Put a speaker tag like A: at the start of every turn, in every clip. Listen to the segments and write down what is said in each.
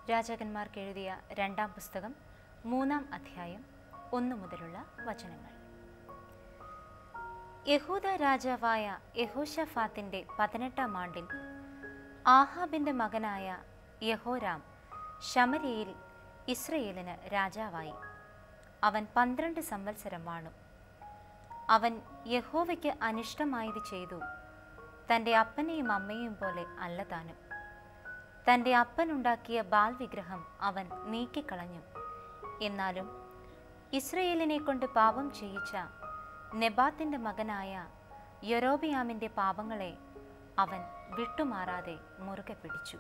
A: രാജാക്കന്മാർക്ക് എഴുതിയ രണ്ടാം പുസ്തകം മൂന്നാം അധ്യായം ഒന്നു മുതലുള്ള വചനങ്ങൾ യഹൂദ രാജാവായ യഹോഷഫാത്തിന്റെ പതിനെട്ടാം ആണ്ടിൽ ആഹാബിന്റെ മകനായ യഹോരാം ശമരിയിൽ ഇസ്രയേലിന് രാജാവായി അവൻ പന്ത്രണ്ട് സംവത്സരം വാണു അവൻ യഹോവയ്ക്ക് അനിഷ്ടമായത് ചെയ്തു തൻ്റെ അപ്പനെയും അമ്മയും പോലെ അല്ല താനും തൻ്റെ അപ്പനുണ്ടാക്കിയ ബാൽ വിഗ്രഹം അവൻ നീക്കിക്കളഞ്ഞു എന്നാലും ഇസ്രയേലിനെ കൊണ്ട് പാപം ചെയ്യിച്ച നെബാത്തിൻ്റെ മകനായ യൊരോബിയാമിൻ്റെ പാപങ്ങളെ അവൻ വിട്ടുമാറാതെ മുറുകെ പിടിച്ചു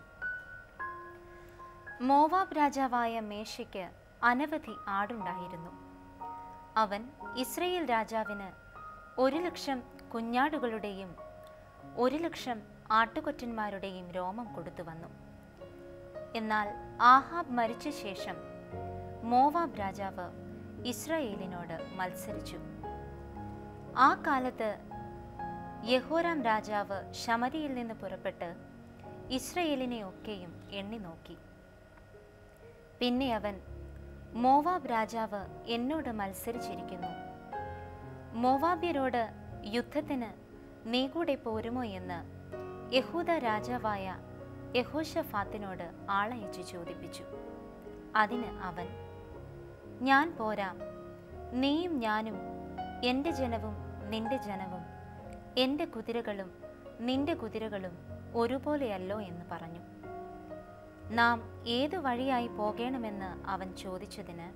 A: മോവാബ് രാജാവായ മേശയ്ക്ക് അനവധി ആടുണ്ടായിരുന്നു അവൻ ഇസ്രയേൽ രാജാവിന് ഒരു ലക്ഷം കുഞ്ഞാടുകളുടെയും ഒരു ലക്ഷം ആട്ടുകൊറ്റന്മാരുടെയും രോമം കൊടുത്തു വന്നു എന്നാൽ ആഹാബ് മരിച്ച ശേഷം മോവാബ് രാജാവ് ഇസ്രായേലിനോട് മത്സരിച്ചു ആ കാലത്ത് യഹോരാം രാജാവ് ശമരിയിൽ നിന്ന് പുറപ്പെട്ട് ഇസ്രയേലിനെ ഒക്കെയും എണ്ണി നോക്കി പിന്നെ അവൻ മോവാബ് രാജാവ് എന്നോട് മത്സരിച്ചിരിക്കുന്നു മോവാബ്യരോട് യുദ്ധത്തിന് നീ കൂടെ പോരുമോ എന്ന് യഹൂദ രാജാവായ യഹോഷഫാത്തിനോട് ആളയച്ചു ചോദിപ്പിച്ചു അതിന് അവൻ ഞാൻ പോരാം നീയും ഞാനും എൻ്റെ ജനവും നിന്റെ ജനവും എൻ്റെ കുതിരകളും നിന്റെ കുതിരകളും ഒരുപോലെയല്ലോ എന്ന് പറഞ്ഞു നാം ഏതു വഴിയായി പോകണമെന്ന് അവൻ ചോദിച്ചതിന്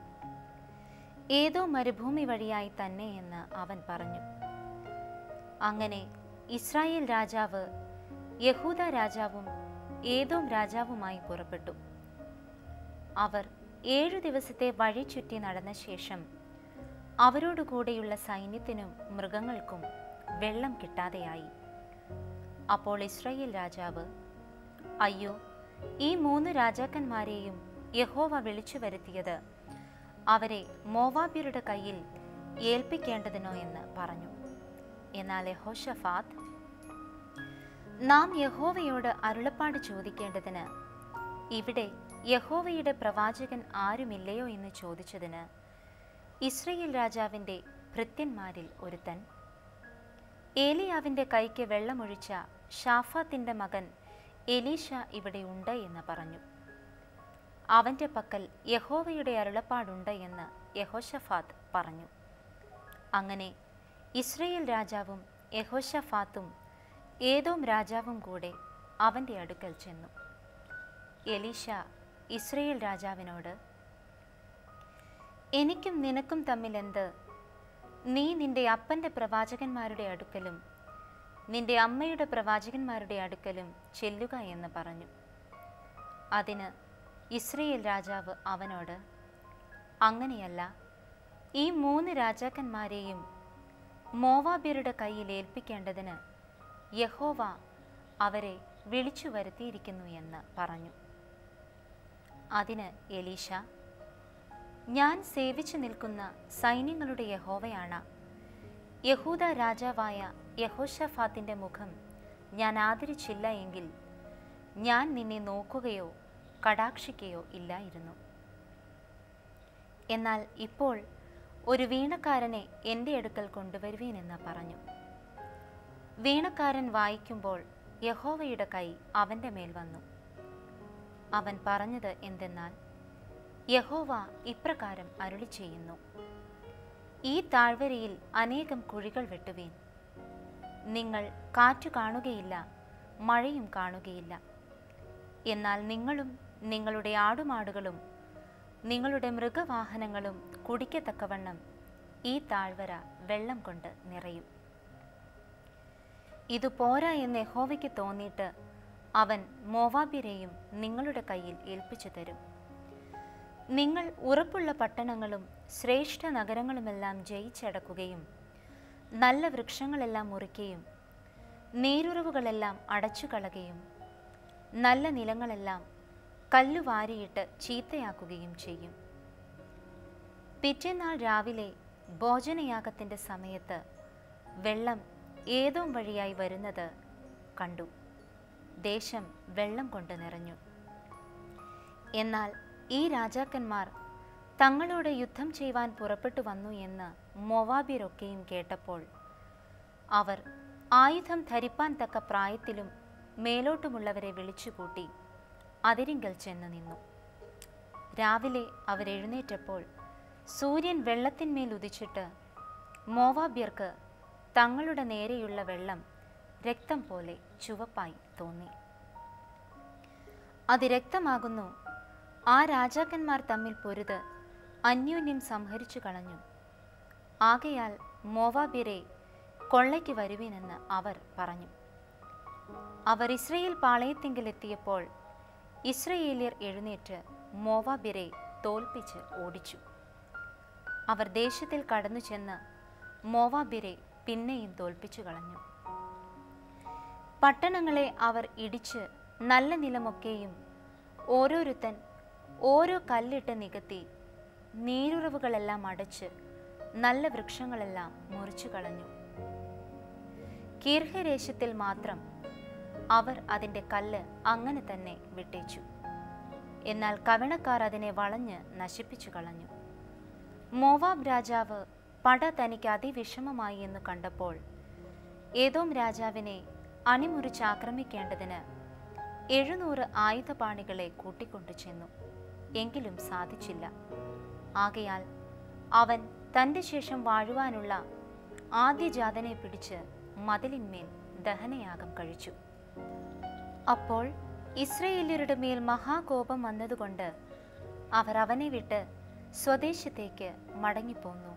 A: ഏതോ മരുഭൂമി വഴിയായി തന്നെ എന്ന് അവൻ പറഞ്ഞു അങ്ങനെ ഇസ്രായേൽ രാജാവ് യഹൂദ രാജാവും ഏതോം രാജാവുമായി പുറപ്പെട്ടു അവർ ഏഴു ദിവസത്തെ വഴി ചുറ്റി നടന്ന ശേഷം അവരോടുകൂടെയുള്ള സൈന്യത്തിനും മൃഗങ്ങൾക്കും വെള്ളം കിട്ടാതെയായി അപ്പോൾ ഇസ്രായേൽ രാജാവ് അയ്യോ ഈ മൂന്ന് രാജാക്കന്മാരെയും യഹോവ വിളിച്ചു വരുത്തിയത് അവരെ മോവാബ്യരുടെ കയ്യിൽ ഏൽപ്പിക്കേണ്ടതിനോ എന്ന് പറഞ്ഞു എന്നാൽ യഹോഷഫാത്ത് നാം യഹോവയോട് അരുളപ്പാട് ചോദിക്കേണ്ടതിന് ഇവിടെ യഹോവയുടെ പ്രവാചകൻ ആരുമില്ലയോ എന്ന് ചോദിച്ചതിന് ഇസ്രയേൽ രാജാവിൻ്റെ ഭൃത്യന്മാരിൽ ഒരുത്തൻ ഏലിയാവിൻ്റെ കൈക്ക് വെള്ളമൊഴിച്ച ഷാഫാത്തിൻ്റെ മകൻ എലീഷ ഇവിടെ ഉണ്ട് എന്ന് പറഞ്ഞു അവൻ്റെ പക്കൽ യഹോവയുടെ അരുളപ്പാടുണ്ട് എന്ന് യഹോഷഫാത്ത് പറഞ്ഞു അങ്ങനെ ഇസ്രയേൽ രാജാവും യഹോഷഫാത്തും ഏതോം രാജാവും കൂടെ അവൻ്റെ അടുക്കൽ ചെന്നു എലീഷ ഇസ്രയേൽ രാജാവിനോട് എനിക്കും നിനക്കും തമ്മിൽ എന്ത് നീ നിന്റെ അപ്പൻ്റെ പ്രവാചകന്മാരുടെ അടുക്കലും നിന്റെ അമ്മയുടെ പ്രവാചകന്മാരുടെ അടുക്കലും ചെല്ലുക എന്ന് പറഞ്ഞു അതിന് ഇസ്രയേൽ രാജാവ് അവനോട് അങ്ങനെയല്ല ഈ മൂന്ന് രാജാക്കന്മാരെയും മോവാബ്യരുടെ കയ്യിൽ ഏൽപ്പിക്കേണ്ടതിന് യഹോവ അവരെ വിളിച്ചു വരുത്തിയിരിക്കുന്നു എന്ന് പറഞ്ഞു അതിന് എലീഷ ഞാൻ സേവിച്ചു നിൽക്കുന്ന സൈന്യങ്ങളുടെ യഹോവയാണ് യഹൂദ രാജാവായ യഹോഷഫാത്തിൻ്റെ മുഖം ഞാൻ ആദരിച്ചില്ല എങ്കിൽ ഞാൻ നിന്നെ നോക്കുകയോ കടാക്ഷിക്കുകയോ ഇല്ലായിരുന്നു എന്നാൽ ഇപ്പോൾ ഒരു വീണക്കാരനെ എൻ്റെ അടുക്കൽ കൊണ്ടുവരുവീനെന്ന് പറഞ്ഞു വീണക്കാരൻ വായിക്കുമ്പോൾ യഹോവയുടെ കൈ അവൻ്റെ മേൽ വന്നു അവൻ പറഞ്ഞത് എന്തെന്നാൽ യഹോവ ഇപ്രകാരം അരുളി ചെയ്യുന്നു ഈ താഴ്വരയിൽ അനേകം കുഴികൾ വെട്ടുവീൻ നിങ്ങൾ കാറ്റു കാണുകയില്ല മഴയും കാണുകയില്ല എന്നാൽ നിങ്ങളും നിങ്ങളുടെ ആടുമാടുകളും നിങ്ങളുടെ മൃഗവാഹനങ്ങളും കുടിക്കത്തക്കവണ്ണം ഈ താഴ്വര വെള്ളം കൊണ്ട് നിറയും ഇത് പോരാ എന്ന് യഹോവയ്ക്ക് തോന്നിയിട്ട് അവൻ മോവാബ്യരെയും നിങ്ങളുടെ കയ്യിൽ ഏൽപ്പിച്ചു തരും നിങ്ങൾ ഉറപ്പുള്ള പട്ടണങ്ങളും ശ്രേഷ്ഠ നഗരങ്ങളുമെല്ലാം ജയിച്ചടക്കുകയും നല്ല വൃക്ഷങ്ങളെല്ലാം മുറിക്കുകയും നീരുറവുകളെല്ലാം അടച്ചുകളയുകയും നല്ല നിലങ്ങളെല്ലാം കല്ലുവാരിയിട്ട് ചീത്തയാക്കുകയും ചെയ്യും പിറ്റേന്നാൾ രാവിലെ ഭോജനയാഗത്തിൻ്റെ സമയത്ത് വെള്ളം ഏതോ വഴിയായി വരുന്നത് കണ്ടു ദേശം വെള്ളം കൊണ്ട് നിറഞ്ഞു എന്നാൽ ഈ രാജാക്കന്മാർ തങ്ങളോട് യുദ്ധം ചെയ്യുവാൻ പുറപ്പെട്ടു വന്നു എന്ന് മൊവാബിയരൊക്കെയും കേട്ടപ്പോൾ അവർ ആയുധം ധരിപ്പാൻ തക്ക പ്രായത്തിലും മേലോട്ടുമുള്ളവരെ വിളിച്ചുകൂട്ടി അതിരിങ്കൽ ചെന്ന് നിന്നു രാവിലെ അവരെഴുന്നേറ്റപ്പോൾ സൂര്യൻ വെള്ളത്തിന്മേൽ ഉദിച്ചിട്ട് മോവാബ്യർക്ക് തങ്ങളുടെ നേരെയുള്ള വെള്ളം രക്തം പോലെ ചുവപ്പായി തോന്നി അത് രക്തമാകുന്നു ആ രാജാക്കന്മാർ തമ്മിൽ പൊരുത് അന്യോന്യം സംഹരിച്ചു കളഞ്ഞു ആകയാൽ മോവാബ്യരെ കൊള്ളയ്ക്ക് വരുവിനെന്ന് അവർ പറഞ്ഞു അവർ ഇസ്രയേൽ പാളയത്തിങ്കിലെത്തിയപ്പോൾ ഇസ്രയേലിയർ എഴുന്നേറ്റ് മോവാബ്യരെ തോൽപ്പിച്ച് ഓടിച്ചു അവർ ദേശത്തിൽ കടന്നു ചെന്ന് മോവാബ്യരെ പിന്നെയും തോൽപ്പിച്ചു കളഞ്ഞു പട്ടണങ്ങളെ അവർ ഇടിച്ച് നല്ല നിലമൊക്കെയും ഓരോരുത്തൻ ഓരോ കല്ലിട്ട് നികത്തി നീരുറവുകളെല്ലാം അടച്ച് നല്ല വൃക്ഷങ്ങളെല്ലാം മുറിച്ചു കളഞ്ഞു കീർഹരേശത്തിൽ മാത്രം അവർ അതിൻ്റെ കല്ല് അങ്ങനെ തന്നെ വിട്ടേച്ചു എന്നാൽ കവണക്കാർ അതിനെ വളഞ്ഞ് നശിപ്പിച്ചു കളഞ്ഞു മോവാബ് രാജാവ് പട തനിക്ക് അതിവിഷമമായി എന്ന് കണ്ടപ്പോൾ ഏതോം രാജാവിനെ അണിമുറിച്ച് ആക്രമിക്കേണ്ടതിന് എഴുന്നൂറ് ആയുധപാണികളെ കൂട്ടിക്കൊണ്ടു ചെന്നു എങ്കിലും സാധിച്ചില്ല ആകയാൽ അവൻ തൻ്റെ ശേഷം വാഴുവാനുള്ള ആദ്യജാതനെ പിടിച്ച് മതിലിന്മേൽ ദഹനയാഗം കഴിച്ചു അപ്പോൾ ഇസ്രയേല്യരുടെ മേൽ മഹാകോപം വന്നതുകൊണ്ട് അവർ അവനെ വിട്ട് സ്വദേശത്തേക്ക് മടങ്ങിപ്പോന്നു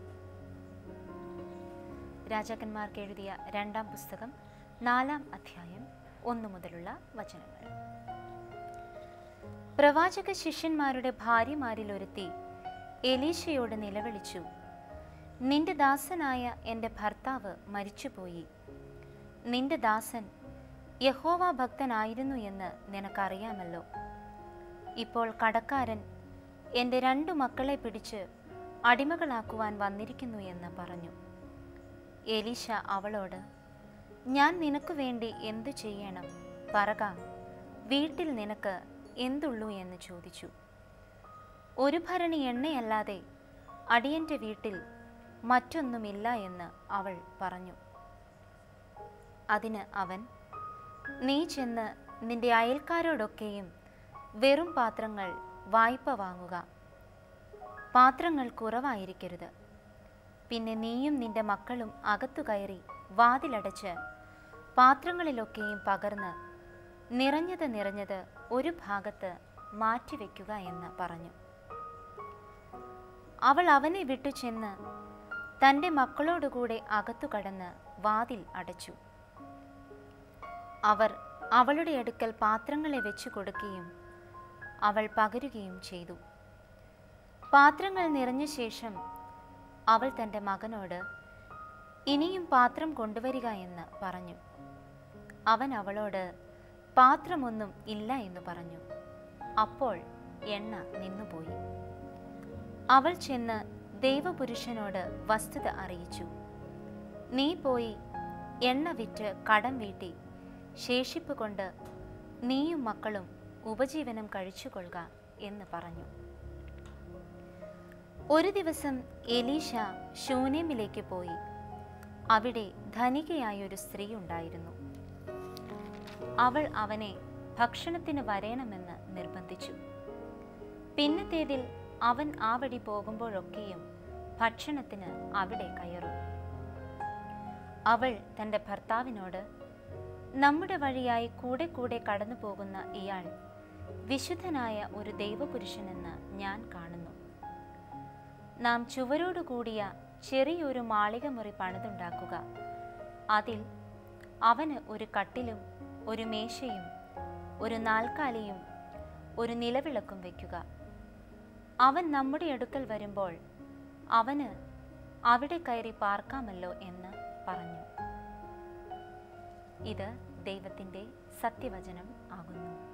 A: രാജാക്കന്മാർക്ക് എഴുതിയ രണ്ടാം പുസ്തകം നാലാം അധ്യായം ഒന്നു മുതലുള്ള വചനങ്ങൾ പ്രവാചക ശിഷ്യന്മാരുടെ ഭാര്യമാരിൽ ഒരുത്തി എലീശയോട് നിലവിളിച്ചു നിന്റെ ദാസനായ എൻ്റെ ഭർത്താവ് മരിച്ചുപോയി നിന്റെ ദാസൻ യഹോവ ഭക്തനായിരുന്നു എന്ന് നിനക്കറിയാമല്ലോ ഇപ്പോൾ കടക്കാരൻ എൻ്റെ രണ്ടു മക്കളെ പിടിച്ച് അടിമകളാക്കുവാൻ വന്നിരിക്കുന്നു എന്ന് പറഞ്ഞു എലീശ അവളോട് ഞാൻ നിനക്ക് വേണ്ടി എന്തു ചെയ്യണം പറക വീട്ടിൽ നിനക്ക് എന്തുള്ളൂ എന്ന് ചോദിച്ചു ഒരു ഭരണി എണ്ണയല്ലാതെ അടിയൻ്റെ വീട്ടിൽ മറ്റൊന്നുമില്ല എന്ന് അവൾ പറഞ്ഞു അതിന് അവൻ നീ ചെന്ന് നിന്റെ അയൽക്കാരോടൊക്കെയും വെറും പാത്രങ്ങൾ വായ്പ വാങ്ങുക പാത്രങ്ങൾ കുറവായിരിക്കരുത് പിന്നെ നീയും നിന്റെ മക്കളും അകത്തു കയറി വാതിലടച്ച് പാത്രങ്ങളിലൊക്കെയും പകർന്ന് നിറഞ്ഞത് നിറഞ്ഞത് ഒരു ഭാഗത്ത് മാറ്റിവെക്കുക എന്ന് പറഞ്ഞു അവൾ അവനെ വിട്ടു ചെന്ന് തൻ്റെ മക്കളോടുകൂടെ അകത്തു കടന്ന് വാതിൽ അടച്ചു അവർ അവളുടെ അടുക്കൽ പാത്രങ്ങളെ വെച്ചു കൊടുക്കുകയും അവൾ പകരുകയും ചെയ്തു പാത്രങ്ങൾ നിറഞ്ഞ ശേഷം അവൾ തൻ്റെ മകനോട് ഇനിയും പാത്രം കൊണ്ടുവരിക എന്ന് പറഞ്ഞു അവൻ അവളോട് പാത്രമൊന്നും ഇല്ല എന്ന് പറഞ്ഞു അപ്പോൾ എണ്ണ നിന്നുപോയി അവൾ ചെന്ന് ദൈവപുരുഷനോട് വസ്തുത അറിയിച്ചു നീ പോയി എണ്ണ വിറ്റ് കടം വീട്ടി ശേഷിപ്പ് കൊണ്ട് നീയും മക്കളും ഉപജീവനം കഴിച്ചുകൊള്ളുക എന്ന് പറഞ്ഞു ഒരു ദിവസം എലീഷ ശൂന്യമിലേക്ക് പോയി അവിടെ ധനികയായ ഒരു സ്ത്രീ ഉണ്ടായിരുന്നു അവൾ അവനെ ഭക്ഷണത്തിന് വരയണമെന്ന് നിർബന്ധിച്ചു പിന്നത്തേതിൽ അവൻ ആ വഴി പോകുമ്പോഴൊക്കെയും ഭക്ഷണത്തിന് അവിടെ കയറും അവൾ തൻ്റെ ഭർത്താവിനോട് നമ്മുടെ വഴിയായി കൂടെ കൂടെ കടന്നു പോകുന്ന ഇയാൾ വിശുദ്ധനായ ഒരു ദൈവപുരുഷനെന്ന് ഞാൻ കാണുന്നു നാം ചുവരോടു കൂടിയ ചെറിയൊരു മാളികമുറി പണിതുണ്ടാക്കുക അതിൽ അവന് ഒരു കട്ടിലും ഒരു മേശയും ഒരു നാൽക്കാലിയും ഒരു നിലവിളക്കും വയ്ക്കുക അവൻ നമ്മുടെ അടുക്കൽ വരുമ്പോൾ അവന് അവിടെ കയറി പാർക്കാമല്ലോ എന്ന് പറഞ്ഞു ഇത് ദൈവത്തിൻ്റെ സത്യവചനം ആകുന്നു